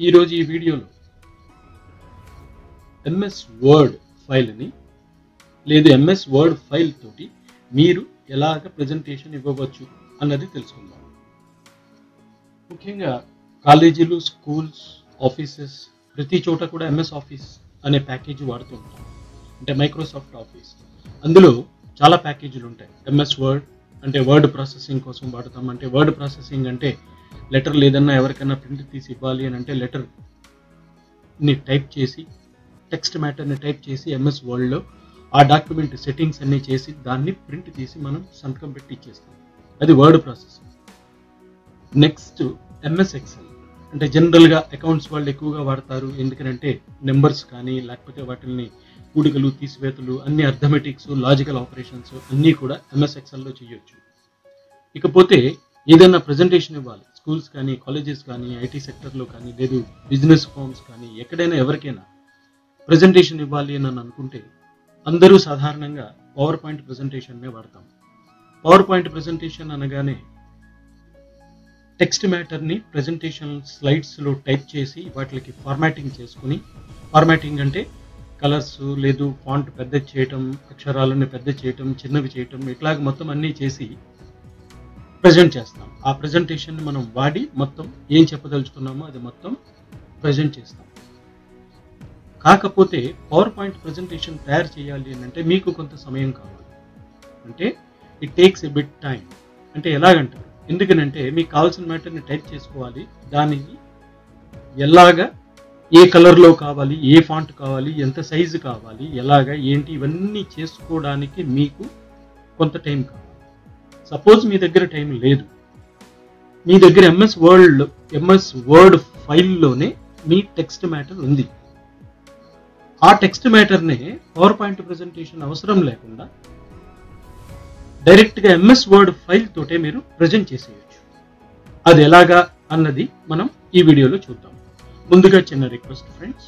ఈరోజు ఈ వీడియోలో ఎంఎస్ వర్డ్ ఫైల్ని లేదు ఎంఎస్ వర్డ్ ఫైల్ తోటి మీరు ఎలాగ ప్రజెంటేషన్ ఇవ్వవచ్చు అన్నది తెలుసుకుందాం ముఖ్యంగా కాలేజీలు స్కూల్స్ ఆఫీసెస్ ప్రతి చోట కూడా ఎంఎస్ ఆఫీస్ అనే ప్యాకేజీ వాడుతూ ఉంటాం అంటే మైక్రోసాఫ్ట్ ఆఫీస్ అందులో చాలా ప్యాకేజీలు ఉంటాయి ఎంఎస్ వర్డ్ అంటే వర్డ్ ప్రాసెసింగ్ కోసం వాడతాం అంటే వర్డ్ ప్రాసెసింగ్ అంటే లెటర్ లేదన్నా ఎవరికైనా ప్రింట్ తీసి ఇవ్వాలి అని అంటే లెటర్ ని టైప్ చేసి టెక్స్ట్ మ్యాటర్ని టైప్ చేసి ఎంఎస్ వర్డ్లో ఆ డాక్యుమెంట్ సెట్టింగ్స్ అన్ని చేసి దాన్ని ప్రింట్ తీసి మనం సంతకం పెట్టి ఇచ్చేస్తాం అది word processing next MS excel అంటే జనరల్గా అకౌంట్స్ వాళ్ళు ఎక్కువగా వాడతారు ఎందుకంటే నెంబర్స్ కానీ లేకపోతే వాటిని కూడికలు తీసివేతలు అన్ని అర్థమెటిక్స్ లాజికల్ ఆపరేషన్స్ అన్నీ కూడా ఎంఎస్ ఎక్సెల్లో చేయొచ్చు ఇకపోతే ఏదైనా ప్రజెంటేషన్ ఇవ్వాలి స్కూల్స్ కానీ కాలేజెస్ కానీ ఐటీ సెక్టర్లో కానీ లేదు బిజినెస్ ఫార్మ్స్ కానీ ఎక్కడైనా ఎవరికైనా ప్రజెంటేషన్ ఇవ్వాలి అని అనుకుంటే అందరూ సాధారణంగా పవర్ పాయింట్ ప్రజెంటేషన్నే వాడతాం పవర్ పాయింట్ ప్రజెంటేషన్ అనగానే టెక్స్ట్ మ్యాటర్ని ప్రజెంటేషన్ స్లైడ్స్లో టైప్ చేసి వాటికి ఫార్మాటింగ్ చేసుకుని ఫార్మాటింగ్ అంటే కలర్స్ లేదు ఫాంట్ పెద్ద చేయటం అక్షరాలను పెద్ద చేయటం చిన్నవి చేయటం ఇట్లాగ మొత్తం అన్నీ చేసి ప్రజెంట్ చేస్తాం ఆ ప్రజెంటేషన్ మనం వాడి మొత్తం ఏం చెప్పదలుచుకున్నామో అది మొత్తం ప్రజెంట్ చేస్తాం కాకపోతే పవర్ పాయింట్ ప్రజెంటేషన్ తయారు చేయాలి అని అంటే మీకు కొంత సమయం కావాలి అంటే it takes a bit time అంటే ఎలాగంటారు ఎందుకనంటే మీకు కావాల్సిన మ్యాటర్ని టైప్ చేసుకోవాలి దానికి ఎలాగా ఏ కలర్లో కావాలి ఏ ఫాంట్ కావాలి ఎంత సైజు కావాలి ఎలాగా ఏంటి ఇవన్నీ చేసుకోవడానికి మీకు కొంత టైం కావాలి సపోజ్ మీ దగ్గర టైం లేదు మీ దగ్గర ఎంఎస్ వర్డ్ ఎంఎస్ వర్డ్ ఫైల్లోనే మీ టెక్స్ట్ మ్యాటర్ ఉంది ఆ టెక్స్ట్ మ్యాటర్నే పవర్ పాయింట్ ప్రజెంటేషన్ అవసరం లేకుండా డైరెక్ట్గా ఎంఎస్ వర్డ్ ఫైల్ తోటే మీరు ప్రజెంట్ చేసేయచ్చు అది ఎలాగా అన్నది మనం ఈ వీడియోలో చూద్దాం ముందుగా చిన్న రిక్వెస్ట్ ఫ్రెండ్స్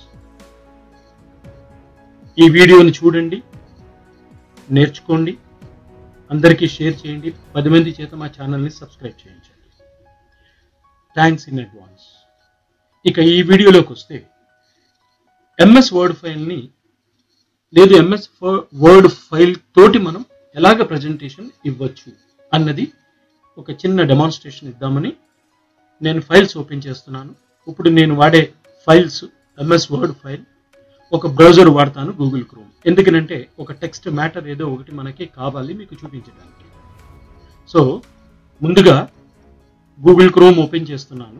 ఈ వీడియోని చూడండి నేర్చుకోండి అందరికీ షేర్ చేయండి పది మంది చేత మా ఛానల్ని సబ్స్క్రైబ్ చేయించండి థ్యాంక్స్ ఇన్ అడ్వాన్స్ ఇక ఈ వీడియోలోకి వస్తే ఎంఎస్ వర్డ్ ఫైల్ని లేదు ఎంఎస్ వర్డ్ ఫైల్ తోటి మనం ఎలాగ ప్రజెంటేషన్ ఇవ్వచ్చు అన్నది ఒక చిన్న డెమాన్స్ట్రేషన్ ఇద్దామని నేను ఫైల్స్ ఓపెన్ చేస్తున్నాను ఇప్పుడు నేను వాడే ఫైల్స్ ఎంఎస్ వర్డ్ ఫైల్ ఒక బ్రౌజర్ వాడతాను గూగుల్ క్రోమ్ ఎందుకనంటే ఒక టెక్స్ట్ మ్యాటర్ ఏదో ఒకటి మనకి కావాలి మీకు చూపించడానికి సో ముందుగా గూగుల్ క్రోమ్ ఓపెన్ చేస్తున్నాను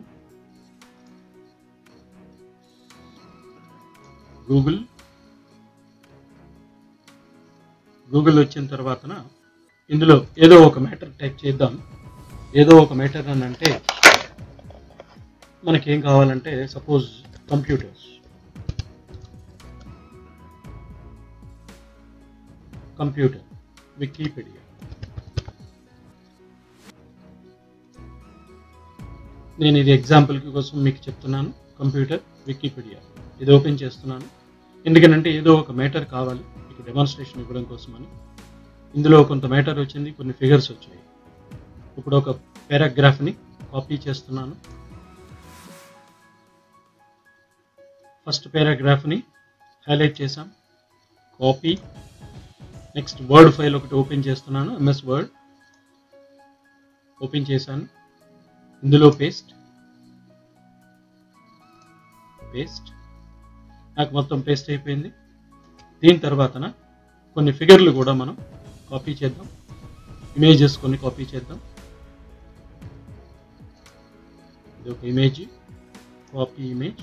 గూగుల్ గూగుల్ వచ్చిన తర్వాతన ఇందులో ఏదో ఒక మ్యాటర్ టైప్ చేద్దాం ఏదో ఒక మ్యాటర్ అని అంటే మనకేం కావాలంటే సపోజ్ కంప్యూటర్స్ కంప్యూటర్ వికీపీడియా నేను ఇది ఎగ్జాంపుల్ కోసం మీకు చెప్తున్నాను కంప్యూటర్ వికీపీడియా ఇది ఓపెన్ చేస్తున్నాను ఎందుకనంటే ఏదో ఒక మ్యాటర్ కావాలి మీకు డెమాన్స్ట్రేషన్ ఇవ్వడం కోసమని ఇందులో కొంత మ్యాటర్ వచ్చింది కొన్ని ఫిగర్స్ వచ్చాయి ఇప్పుడు ఒక పారాగ్రాఫ్ని కాపీ చేస్తున్నాను ఫస్ట్ పారాగ్రాఫ్ని హైలైట్ చేసాం కాపీ నెక్స్ట్ వర్డ్ ఫైల్ ఒకటి ఓపెన్ చేస్తున్నాను ఎంఎస్ వర్డ్ ఓపెన్ చేశాను ఇందులో పేస్ట్ పేస్ట్ నాకు మొత్తం పేస్ట్ అయిపోయింది దీని తర్వాతన కొన్ని ఫిగర్లు కూడా మనం కాపీ చేద్దాం ఇమేజెస్ కొన్ని కాపీ చేద్దాం ఇది ఒక image copy image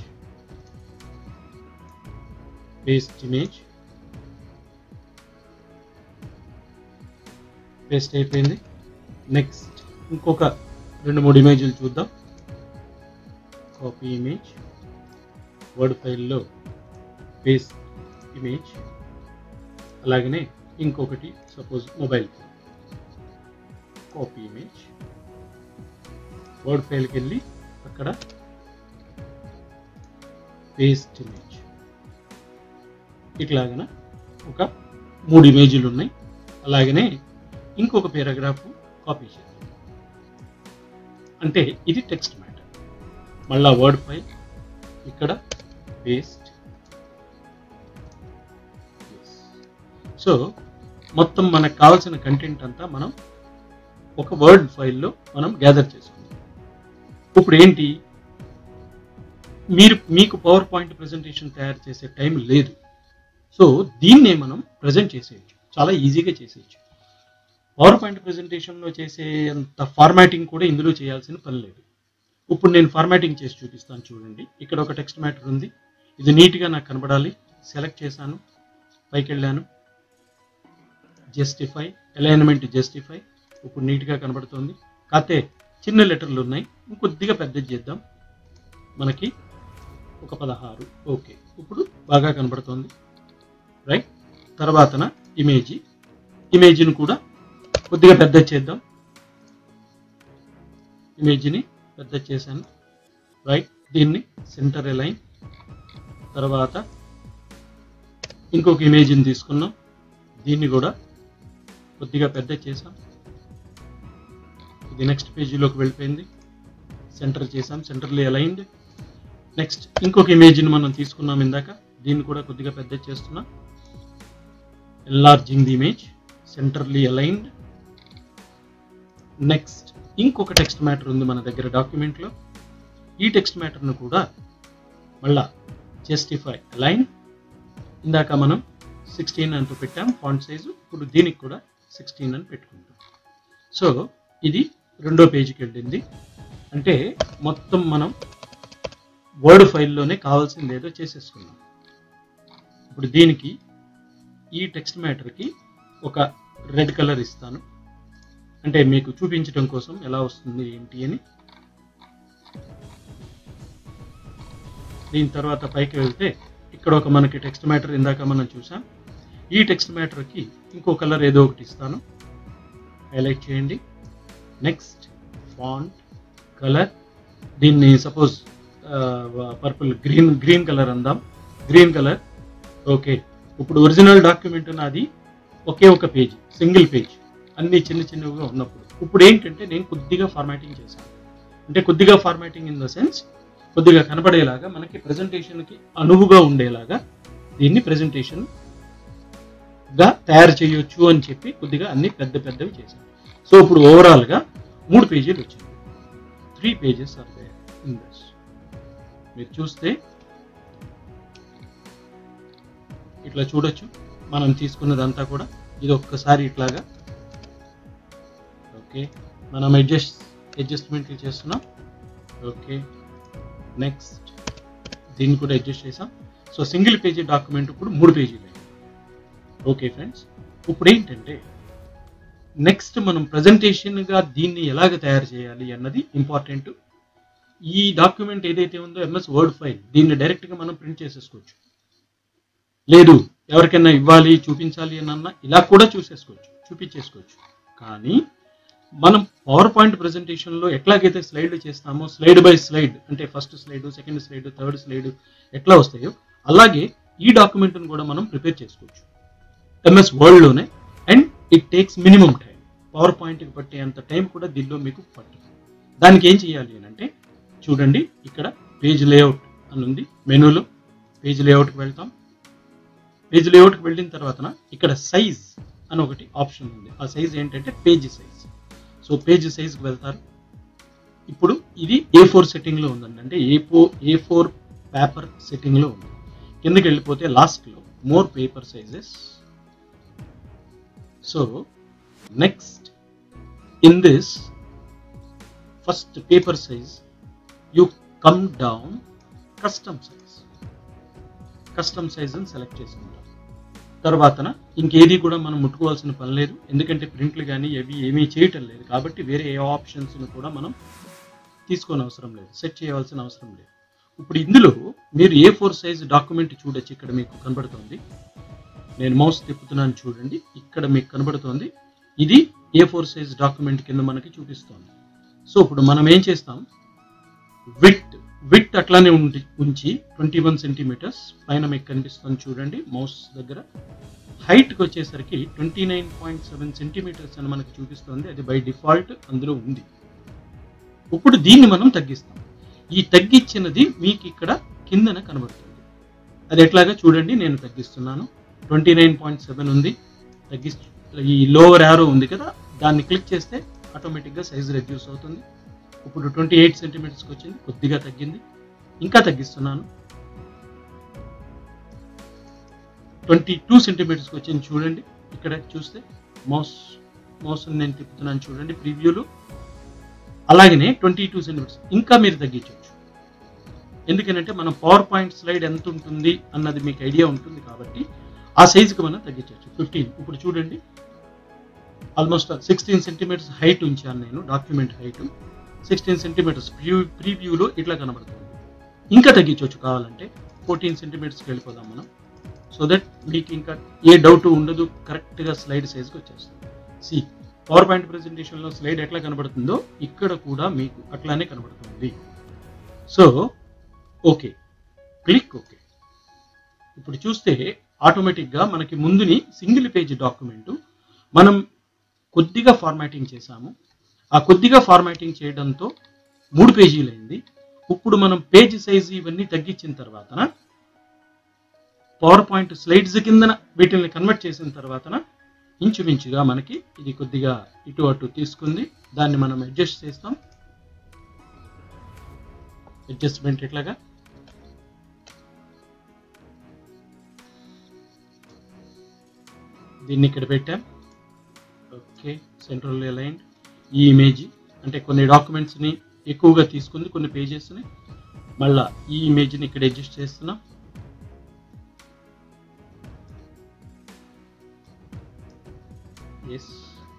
paste image paste అయిపోయింది నెక్స్ట్ ఇంకొక రెండు మూడు ఇమేజ్లు చూద్దాం కాపీ ఇమేజ్ వర్డ్ ఫైల్లో పేస్ట్ ఇమేజ్ అలాగనే ఇంకొకటి suppose mobile phone copy image word ఫైల్కి వెళ్ళి అక్కడ పేస్ట్ ఇమేజ్ ఇట్లాగన ఒక మూడు ఇమేజీలు ఉన్నాయి అలాగనే ఇంకొక పారాగ్రాఫ్ కాపీ చేద్దాం అంటే ఇది టెక్స్ట్ మ్యాటర్ మళ్ళా వర్డ్ ఫైల్ ఇక్కడ పేస్ట్ సో మొత్తం మనకు కావాల్సిన కంటెంట్ అంతా మనం ఒక వర్డ్ ఫైల్లో మనం గ్యాదర్ చేసుకుందాం ఇప్పుడు ఏంటి మీరు మీకు పవర్ పాయింట్ ప్రెజెంటేషన్ తయారు చేసే టైం లేదు సో దీన్నే మనం ప్రజెంట్ చేసేయచ్చు చాలా ఈజీగా చేసేయచ్చు పవర్ పాయింట్ ప్రెజెంటేషన్లో చేసే అంత ఫార్మాటింగ్ కూడా ఇందులో చేయాల్సిన పని లేదు ఇప్పుడు నేను ఫార్మాటింగ్ చేసి చూపిస్తాను చూడండి ఇక్కడ ఒక టెక్స్ట్ మ్యాటర్ ఉంది ఇది నీట్గా నాకు కనబడాలి సెలెక్ట్ చేశాను పైకి వెళ్ళాను జస్టిఫై అలైన్మెంట్ జస్టిఫై ఇప్పుడు నీట్గా కనబడుతుంది కాతే చిన్న లెటర్లు ఉన్నాయి ఇంకొద్దిగా పెద్దది చేద్దాం మనకి ఒక పదహారు ఓకే ఇప్పుడు బాగా కనబడుతుంది రైట్ తర్వాతన ఇమేజ్ ఇమేజ్ని కూడా కొద్దిగా పెద్ద చేద్దాం ఇమేజ్ని పెద్ద చేశాను రైట్ దీన్ని సెంటర్ లైన్ తర్వాత ఇంకొక ఇమేజ్ని తీసుకున్నాం దీన్ని కూడా కొద్దిగా పెద్ద చేసాం ఇది నెక్స్ట్ పేజీలోకి వెళ్ళిపోయింది సెంటర్ చేసాం సెంటర్లీ అలైన్డ్ నెక్స్ట్ ఇంకొక ఇమేజ్ని మనం తీసుకున్నాం ఇందాక దీన్ని కూడా కొద్దిగా పెద్ద చేస్తున్నాం enlarging the image centrally aligned next ఇంకొక టెక్స్ట్ మ్యాటర్ ఉంది మన దగ్గర డాక్యుమెంట్లో ఈ టెక్స్ట్ మ్యాటర్ను కూడా మళ్ళా జస్టిఫై అలైన్ ఇందాక మనం సిక్స్టీన్ అంటూ పెట్టాం ఫాంట్ సైజు ఇప్పుడు దీనికి కూడా సిక్స్టీన్ అని పెట్టుకుంటాం సో ఇది రెండో పేజీకి వెళ్ళింది అంటే మొత్తం మనం వర్డ్ ఫైల్లోనే కావాల్సింది ఏదో చేసేసుకున్నాం ఇప్పుడు దీనికి ఈ టెక్స్ట్ మ్యాటర్కి ఒక రెడ్ కలర్ ఇస్తాను అంటే మీకు చూపించడం కోసం ఎలా వస్తుంది ఏంటి అని దీని తర్వాత పైకి వెళ్తే ఇక్కడ ఒక మనకి టెక్స్ట్ మ్యాటర్ ఇందాక మనం చూసాం ఈ టెక్స్ట్ మ్యాటర్కి ఇంకో కలర్ ఏదో ఒకటి ఇస్తాను హైలైట్ చేయండి నెక్స్ట్ ఫాంట్ కలర్ దీన్ని suppose purple green green colour అందాం గ్రీన్ కలర్ ఓకే ఇప్పుడు ఒరిజినల్ డాక్యుమెంట్ నాది ఒకే ఒక పేజ్ సింగిల్ పేజ్ అన్ని చిన్న చిన్నవిగా ఉన్నప్పుడు ఇప్పుడు ఏంటంటే నేను కొద్దిగా ఫార్మాటింగ్ చేశాను అంటే కొద్దిగా ఫార్మాటింగ్ ఇన్ ద సెన్స్ కొద్దిగా కనబడేలాగా మనకి ప్రెజెంటేషన్కి అనువుగా ఉండేలాగా దీన్ని ప్రెజెంటేషన్ గా తయారు చేయొచ్చు అని చెప్పి కొద్దిగా అన్ని పెద్ద పెద్దవి చేశాను సో ఇప్పుడు ఓవరాల్గా మూడు పేజీలు వచ్చింది three pages are there in this మీరు చూస్తే ఇట్లా చూడొచ్చు మనం తీసుకున్నదంతా కూడా ఇది ఒక్కసారి ఇట్లాగా ఓకే మనం అడ్జస్ట్ అడ్జస్ట్మెంట్లు చేస్తున్నాం ఓకే నెక్స్ట్ దీన్ని కూడా అడ్జస్ట్ చేసాం సో సింగిల్ పేజీ డాక్యుమెంట్ ఇప్పుడు మూడు పేజీలు అయింది ఓకే ఫ్రెండ్స్ ఇప్పుడు ఏంటంటే నెక్స్ట్ మనం ప్రజెంటేషన్గా దీన్ని ఎలాగ తయారు చేయాలి అన్నది ఇంపార్టెంట్ ఈ డాక్యుమెంట్ ఏదైతే ఉందో ఎంఎస్ వర్డ్ ఫైల్ దీన్ని డైరెక్ట్గా మనం ప్రింట్ చేసేసుకోవచ్చు లేదు ఎవరికైనా ఇవ్వాలి చూపించాలి అని అన్నా ఇలా కూడా చూసేసుకోవచ్చు చూపించేసుకోవచ్చు కానీ మనం పవర్ పాయింట్ ప్రెజెంటేషన్లో ఎట్లాగైతే స్లైడ్ చేస్తామో స్లైడ్ బై స్లైడ్ అంటే first slide second slide third slide ఎట్లా వస్తాయో అలాగే ఈ డాక్యుమెంట్ని కూడా మనం ప్రిపేర్ చేసుకోవచ్చు ఎంఎస్ వర్డ్లోనే and it takes minimum time power పాయింట్కి పట్టే అంత టైం కూడా దీనిలో మీకు పట్టదు దానికి ఏం చేయాలి అని అంటే చూడండి ఇక్కడ పేజ్ లేఅవుట్ అని ఉంది మెనూలో పేజ్ లేఅవుట్కి వెళ్తాం పేజ్ లేఅవుట్కి వెళ్ళిన తర్వాత ఇక్కడ సైజ్ అని ఒకటి ఆప్షన్ ఉంది ఆ సైజ్ ఏంటంటే పేజ్ సైజ్ సో పేజ్ సైజ్కి వెళ్తారు ఇప్పుడు ఇది ఏ ఫోర్ సెట్టింగ్లో ఉందండి అంటే A four A four paper సెట్టింగ్లో ఉంది కిందకి వెళ్ళిపోతే లాస్ట్లో more paper sizes so next in this first paper size you come down custom size custom size అని సెలెక్ట్ చేసుకుంటాం తర్వాతన ఇంకేది కూడా మనం ముట్టుకోవాల్సిన పని లేదు ఎందుకంటే ప్రింట్లు కానీ అవి ఏమీ చేయటం లేదు కాబట్టి వేరే ఏ ఆప్షన్స్ని కూడా మనం తీసుకోని అవసరం లేదు సెట్ చేయవలసిన అవసరం లేదు ఇప్పుడు ఇందులో మీరు ఏ ఫోర్ సైజ్ డాక్యుమెంట్ చూడొచ్చు ఇక్కడ మీకు కనబడుతుంది నేను మౌస్ తిప్పుతున్నాను చూడండి ఇక్కడ మీకు కనబడుతోంది ఇది ఏ ఫోర్ సైజ్ డాక్యుమెంట్ కింద మనకి చూపిస్తోంది సో ఇప్పుడు మనం ఏం చేస్తాం విత్ విత్ అట్లానే ఉండి ఉంచి ట్వంటీ వన్ సెంటీమీటర్స్ పైన మీకు కనిపిస్తుంది చూడండి మౌస్ దగ్గర హైట్కి వచ్చేసరికి twenty nine point seven centimetres అని మనకి చూపిస్తుంది అది బై డిఫాల్ట్ అందులో ఉంది ఇప్పుడు దీన్ని మనం తగ్గిస్తాం ఈ తగ్గించినది మీకు ఇక్కడ కిందన కనబడుతుంది అది ఎట్లాగా చూడండి నేను తగ్గిస్తున్నాను ట్వంటీ నైన్ పాయింట్ సెవెన్ ఉంది తగ్గి ఈ లోవర్ యారో ఉంది కదా దాన్ని క్లిక్ చేస్తే ఆటోమేటిక్గా సైజ్ రెడ్యూస్ అవుతుంది ఇప్పుడు ట్వంటీ ఎయిట్ సెంటీమీటర్స్కి వచ్చింది కొద్దిగా తగ్గింది ఇంకా తగ్గిస్తున్నాను ట్వంటీ టూ సెంటీమీటర్స్కి వచ్చింది చూడండి ఇక్కడ చూస్తే మౌస్ మౌస్ నేను తిప్పుతున్నాను చూడండి ప్రివ్యూలో అలాగనే ట్వంటీ టూ సెంటీమీటర్స్ ఇంకా మీరు తగ్గించవచ్చు ఎందుకంటే మనం పవర్ పాయింట్ స్లైడ్ ఎంత ఉంటుంది అన్నది మీకు ఐడియా ఉంటుంది కాబట్టి ఆ సైజుకి మనం తగ్గించవచ్చు ఫిఫ్టీన్ ఇప్పుడు చూడండి ఆల్మోస్ట్ సిక్స్టీన్ సెంటీమీటర్స్ హైట్ ఉంచాను నేను document height sixteen centimetres pre ప్రీవ్యూలో ఇట్లా కనబడుతుంది ఇంకా తగ్గించవచ్చు కావాలంటే ఫోర్టీన్ సెంటీమీటర్స్కి వెళ్ళిపోదాం మనం సో దట్ మీకు ఇంకా ఏ డౌట్ ఉండదు కరెక్ట్గా స్లైడ్ సైజ్కి వచ్చేస్తుంది సి పవర్ పాయింట్ ప్రెజెంటేషన్లో స్లైడ్ ఎట్లా కనబడుతుందో ఇక్కడ కూడా మీకు అట్లానే కనబడుతుంది సో ఓకే క్లిక్ ఓకే ఇప్పుడు చూస్తే ఆటోమేటిక్గా మనకి ముందుని సింగిల్ పేజ్ డాక్యుమెంట్ మనం కొద్దిగా ఫార్మాటింగ్ చేశాము ఆ కొద్దిగా ఫార్మాటింగ్ చేయడంతో మూడు పేజీలు అయింది ఇప్పుడు మనం పేజ్ సైజ్ ఇవన్నీ తగ్గించిన తర్వాత పవర్ పాయింట్ స్లైడ్స్ కిందన వీటిని కన్వర్ట్ చేసిన తర్వాత ఇంచుమించుగా మనకి ఇది కొద్దిగా ఇటు అటు తీసుకుంది దాన్ని మనం అడ్జస్ట్ చేస్తాం అడ్జస్ట్మెంట్ ఎట్లాగా దీన్ని ఇక్కడ పెట్టాం ఓకే సెంట్రల్ అలైన్డ్ ఈ ఇమేజ్ అంటే కొన్ని డాక్యుమెంట్స్ని ఎక్కువగా తీసుకుంది కొన్ని పేజెస్ని మళ్ళా ఈ ఇమేజ్ని ఇక్కడ అడ్జస్ట్ చేస్తున్నాం ఎస్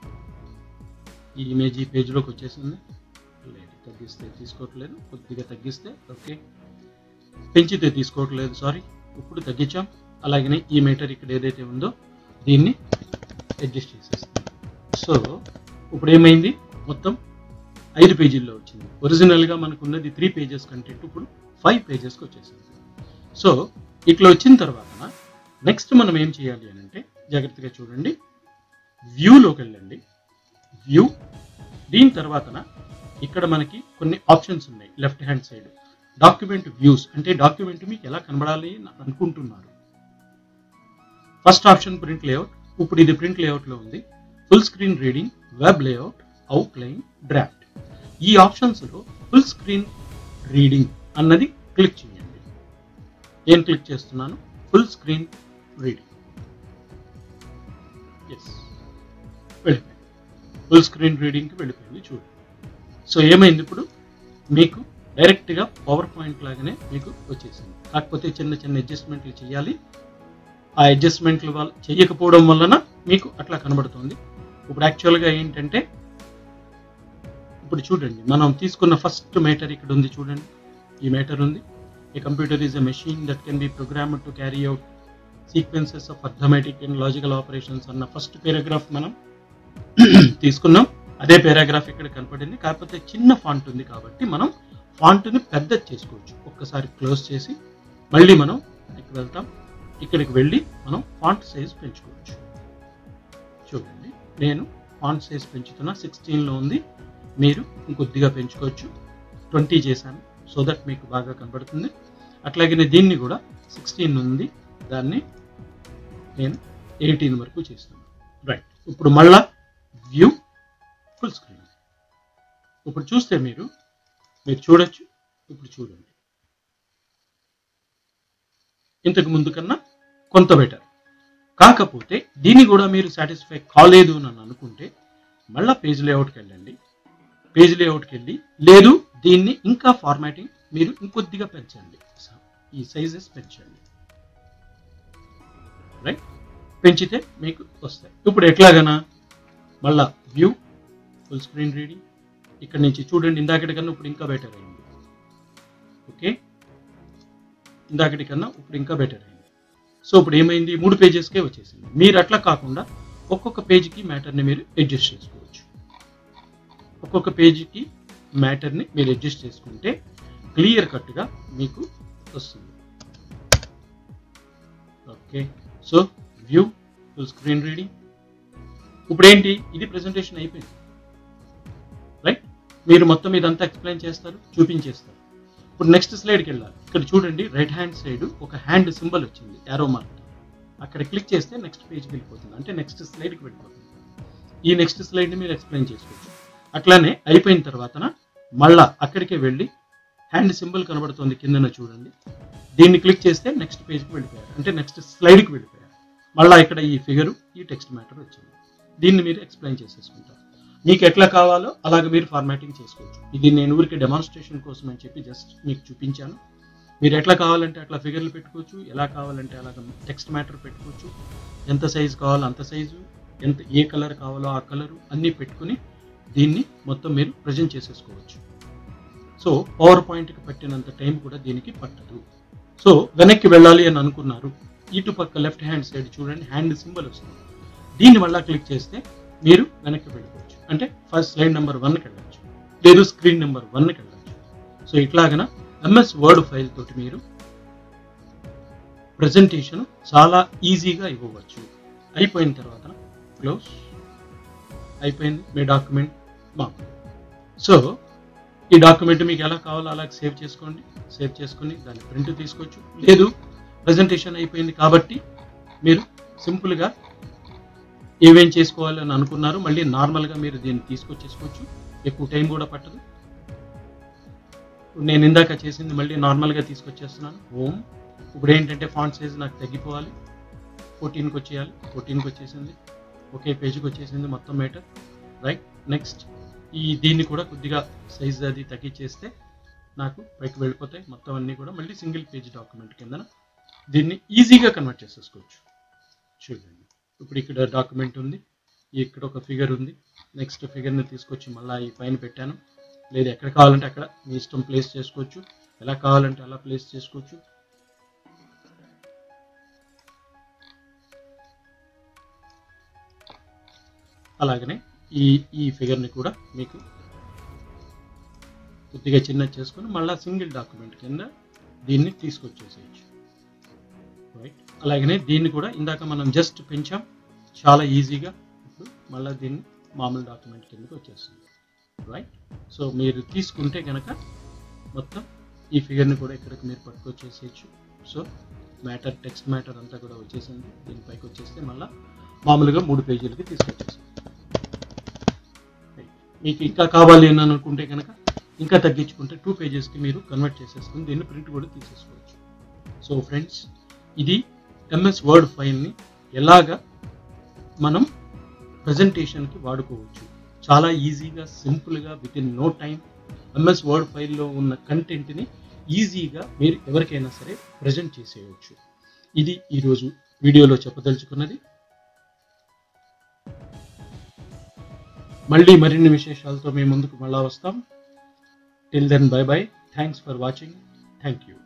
ఈ ఇమేజ్ ఈ పేజ్లోకి వచ్చేసింది లేదు తగ్గిస్తే తీసుకోవట్లేదు కొద్దిగా తగ్గిస్తే ఓకే పెంచితే తీసుకోవట్లేదు సారీ ఇప్పుడు తగ్గించాం అలాగనే ఈ మీటర్ ఇక్కడ ఏదైతే ఉందో దీన్ని అడ్జస్ట్ చేసేస్తాం సో ఇప్పుడు ఏమైంది మొత్తం ఐదు పేజీల్లో వచ్చింది ఒరిజినల్గా మనకు ఉన్నది త్రీ పేజెస్ కంటెంట్ ఇప్పుడు ఫైవ్ పేజెస్కి వచ్చేసింది సో ఇట్లా వచ్చిన తర్వాత నెక్స్ట్ మనం ఏం చేయాలి అని అంటే జాగ్రత్తగా చూడండి వ్యూలోకి వెళ్ళండి వ్యూ దీని తర్వాతన ఇక్కడ మనకి కొన్ని ఆప్షన్స్ ఉన్నాయి left hand side document views అంటే డాక్యుమెంట్ మీకు ఎలా కనబడాలి అని అనుకుంటున్నారు ఫస్ట్ ఆప్షన్ ప్రింట్ లేఅవుట్ ఇప్పుడు ఇది ప్రింట్ లేఅవుట్లో ఉంది full screen reading web layout outline draft ఈ ఆప్షన్స్లో ఫుల్ స్క్రీన్ రీడింగ్ అన్నది క్లిక్ చేయండి ఏం క్లిక్ చేస్తున్నాను ఫుల్ స్క్రీన్ రీడింగ్ ఎస్ వెళ్ళిపోయింది ఫుల్ స్క్రీన్ రీడింగ్కి వెళ్ళిపోయింది చూడండి సో ఏమైంది ఇప్పుడు మీకు డైరెక్ట్గా పవర్ పాయింట్ లాగానే మీకు వచ్చేసింది కాకపోతే చిన్న చిన్న అడ్జస్ట్మెంట్లు చేయాలి ఆ అడ్జస్ట్మెంట్లు వల్ల చేయకపోవడం వలన మీకు అట్లా కనబడుతుంది ఇప్పుడు యాక్చువల్గా ఏంటంటే ఇప్పుడు చూడండి మనం తీసుకున్న ఫస్ట్ మేటర్ ఇక్కడ ఉంది చూడండి ఈ మేటర్ ఉంది a computer is a machine that can be program to carry out sequences of arithmetic and logical operations అన్న ఫస్ట్ పారాగ్రాఫ్ మనం తీసుకున్నాం అదే పారాగ్రాఫ్ ఇక్కడ కనపడింది కాకపోతే చిన్న ఫాంట్ ఉంది కాబట్టి మనం ఫాంట్ని పెద్ద చేసుకోవచ్చు ఒక్కసారి క్లోజ్ చేసి మళ్ళీ మనం ఇక్కడ వెళ్తాం ఇక్కడికి వెళ్ళి మనం ఫాంట్ సైజ్ పెంచుకోవచ్చు చూడండి నేను ఫాంట్ సైజ్ పెంచుతున్నా సిక్స్టీన్లో ఉంది మీరు ఇంకొద్దిగా పెంచుకోవచ్చు ట్వంటీ చేశాను సో దట్ మీకు బాగా కనబడుతుంది అట్లాగే దీన్ని కూడా సిక్స్టీన్ ఉంది దాన్ని నేను ఎయిటీన్ వరకు చేస్తాను రైట్ ఇప్పుడు మళ్ళా వ్యూ ఫుల్ స్క్రీన్ ఇప్పుడు చూస్తే మీరు మీరు చూడొచ్చు ఇప్పుడు చూడండి ఇంతకు ముందు కన్నా కొంత బెటర్ కాకపోతే దీన్ని కూడా మీరు సాటిస్ఫై కాలేదు అని అనుకుంటే మళ్ళా పేజ్ లేఅవుట్కి వెళ్ళండి పేజ్ లేఅవుట్కి వెళ్ళి లేదు దీన్ని ఇంకా ఫార్మాటింగ్ మీరు ఇంకొద్దిగా పెంచండి ఈ సైజెస్ పెంచండి రైట్ పెంచితే మీకు వస్తాయి ఇప్పుడు ఎట్లాగనా మళ్ళా వ్యూ ఫుల్ స్క్రీన్ రీడింగ్ ఇక్కడ నుంచి చూడండి ఇందాకటి కన్నా ఇప్పుడు ఇంకా బెటర్ అయింది ఓకే ఇందాకటి కన్నా ఇప్పుడు ఇంకా బెటర్ అయింది సో ఇప్పుడు ఏమైంది మూడు పేజెస్కే వచ్చేసింది మీరు అట్లా కాకుండా ఒక్కొక్క పేజీకి మ్యాటర్ని మీరు అడ్జస్ట్ చేసుకోవచ్చు ఒక్కొక్క పేజీకి మ్యాటర్ని మీరు అడ్జస్ట్ చేసుకుంటే క్లియర్ కట్గా మీకు వస్తుంది okay so view full screen reading ఇప్పుడు ఏంటి ఇది ప్రెజెంటేషన్ అయిపోయింది రైట్ మీరు మొత్తం ఇదంతా ఎక్స్ప్లెయిన్ చేస్తారు చూపించేస్తారు ఇప్పుడు నెక్స్ట్ స్లైడ్కి వెళ్ళాలి ఇక్కడ చూడండి రైట్ హ్యాండ్ సైడ్ ఒక హ్యాండ్ సింబల్ వచ్చింది యారో మార్క్ అక్కడ క్లిక్ చేస్తే నెక్స్ట్ పేజ్కి వెళ్ళిపోతుంది అంటే నెక్స్ట్ స్లైడ్కి వెళ్ళిపోతుంది ఈ నెక్స్ట్ స్లైడ్ని మీరు ఎక్స్ప్లెయిన్ చేసుకోవచ్చు అట్లానే అయిపోయిన తర్వాతన మళ్ళా అక్కడికే వెళ్ళి హ్యాండ్ సింబల్ కనబడుతుంది కిందన చూడండి దీన్ని క్లిక్ చేస్తే నెక్స్ట్ పేజ్కి వెళ్ళిపోయారు అంటే నెక్స్ట్ స్లైడ్కి వెళ్ళిపోయారు మళ్ళీ ఇక్కడ ఈ ఫిగరు ఈ టెక్స్ట్ మ్యాటర్ వచ్చింది దీన్ని మీరు ఎక్స్ప్లెయిన్ చేసేసుకుంటారు మీకు ఎట్లా కావాలో అలాగే మీరు ఫార్మాటింగ్ చేసుకోవచ్చు ఇది నేను ఊరికి డెమాన్స్ట్రేషన్ కోసం అని చెప్పి జస్ట్ మీకు చూపించాను మీరు ఎట్లా కావాలంటే అట్లా ఫిగర్లు పెట్టుకోవచ్చు ఎలా కావాలంటే అలాగ టెక్స్ట్ మ్యాటర్ పెట్టుకోవచ్చు ఎంత సైజు కావాలో అంత సైజు ఎంత ఏ కలర్ కావాలో ఆ కలరు అన్నీ పెట్టుకుని దీన్ని మొత్తం మీరు ప్రజెంట్ చేసేసుకోవచ్చు సో పవర్ పాయింట్కి పట్టినంత టైం కూడా దీనికి పట్టదు సో వెనక్కి వెళ్ళాలి అని అనుకున్నారు ఇటు పక్క లెఫ్ట్ హ్యాండ్ సైడ్ చూడండి హ్యాండ్ సింబల్ వస్తుంది దీన్ని మళ్ళా క్లిక్ చేస్తే మీరు వెనక్కి వెళ్ళిపోవచ్చు అంటే ఫస్ట్ స్లైడ్ నెంబర్ వన్కి వెళ్ళచ్చు లేదు స్క్రీన్ నెంబర్ వన్కి వెళ్ళచ్చు సో ఇట్లాగన ఎంఎస్ వర్డ్ ఫైల్ తోటి మీరు ప్రజెంటేషన్ చాలా ఈజీగా ఇవ్వవచ్చు అయిపోయిన తర్వాత క్లోజ్ అయిపోయింది మీ డాక్యుమెంట్ మాకు సో ఈ డాక్యుమెంట్ మీకు ఎలా కావాలో అలా సేవ్ చేసుకోండి సేవ్ చేసుకుని దాన్ని ప్రింట్ తీసుకోవచ్చు లేదు ప్రజెంటేషన్ అయిపోయింది కాబట్టి మీరు సింపుల్గా ఏమేం చేసుకోవాలని అనుకున్నారు మళ్ళీ నార్మల్గా మీరు దీన్ని తీసుకొచ్చేసుకోవచ్చు ఎక్కువ టైం కూడా పట్టదు నేను ఇందాక చేసింది మళ్ళీ నార్మల్గా తీసుకొచ్చేస్తున్నాను హోమ్ ఇప్పుడు ఏంటంటే ఫాంట్ సైజ్ నాకు తగ్గిపోవాలి ఫోర్టీన్కి వచ్చేయాలి ఫోర్టీన్కి వచ్చేసింది ఒకే పేజ్కి వచ్చేసింది మొత్తం మీటర్ రైట్ నెక్స్ట్ ఈ దీన్ని కూడా కొద్దిగా సైజ్ అది తగ్గించేస్తే నాకు పైకి వెళ్ళిపోతాయి మొత్తం అన్నీ కూడా మళ్ళీ సింగిల్ పేజ్ డాక్యుమెంట్ కింద దీన్ని ఈజీగా కన్వర్ట్ చేసేసుకోవచ్చు చూడండి ఇప్పుడు ఇక్కడ డాక్యుమెంట్ ఉంది ఇక్కడ ఒక ఫిగర్ ఉంది నెక్స్ట్ ఫిగర్ని తీసుకొచ్చి మళ్ళీ ఈ పైన పెట్టాను లేదు ఎక్కడ కావాలంటే అక్కడ మీ ఇష్టం ప్లేస్ చేసుకోవచ్చు ఎలా కావాలంటే అలా ప్లేస్ చేసుకోవచ్చు అలాగనే ఈ ఈ ఫిగర్ని కూడా మీకు కొద్దిగా చిన్న చేసుకొని మళ్ళీ సింగిల్ డాక్యుమెంట్ కింద దీన్ని తీసుకొచ్చేసేయచ్చు రైట్ అలాగనే దీన్ని కూడా ఇందాక మనం జస్ట్ పెంచాం చాలా ఈజీగా ఇప్పుడు మళ్ళీ దీన్ని మామూలు డాక్యుమెంట్ కిందకి వచ్చేస్తుంది రైట్ సో మీరు తీసుకుంటే కనుక మొత్తం ఈ ఫిగర్ని కూడా ఇక్కడికి మీరు పట్టుకొచ్చేసేయచ్చు సో మ్యాటర్ టెక్స్ట్ మ్యాటర్ అంతా కూడా వచ్చేసింది దీనిపైకి వచ్చేస్తే మళ్ళీ మామూలుగా మూడు పేజీలకి తీసుకొచ్చేసింది మీకు ఇంకా కావాలి అని అనుకుంటే కనుక ఇంకా తగ్గించుకుంటే టూ పేజెస్కి మీరు కన్వర్ట్ చేసేసుకుని దీన్ని ప్రింట్ కూడా తీసేసుకోవచ్చు సో ఫ్రెండ్స్ ఇది ఎంఎస్ వర్డ్ ఫైల్ని ఎలాగా మనం ప్రజెంటేషన్కి వాడుకోవచ్చు చాలా ఈజీగా సింపుల్గా with in no time MS word ఫైల్లో ఉన్న కంటెంట్ని ఈజీగా మీరు ఎవరికైనా సరే ప్రజెంట్ చేసేయవచ్చు ఇది ఈరోజు వీడియోలో చెప్పదలుచుకున్నది మళ్ళీ మరిన్ని విశేషాలతో మేము ముందుకు మళ్ళా వస్తాం till then bye bye thanks for watching thank you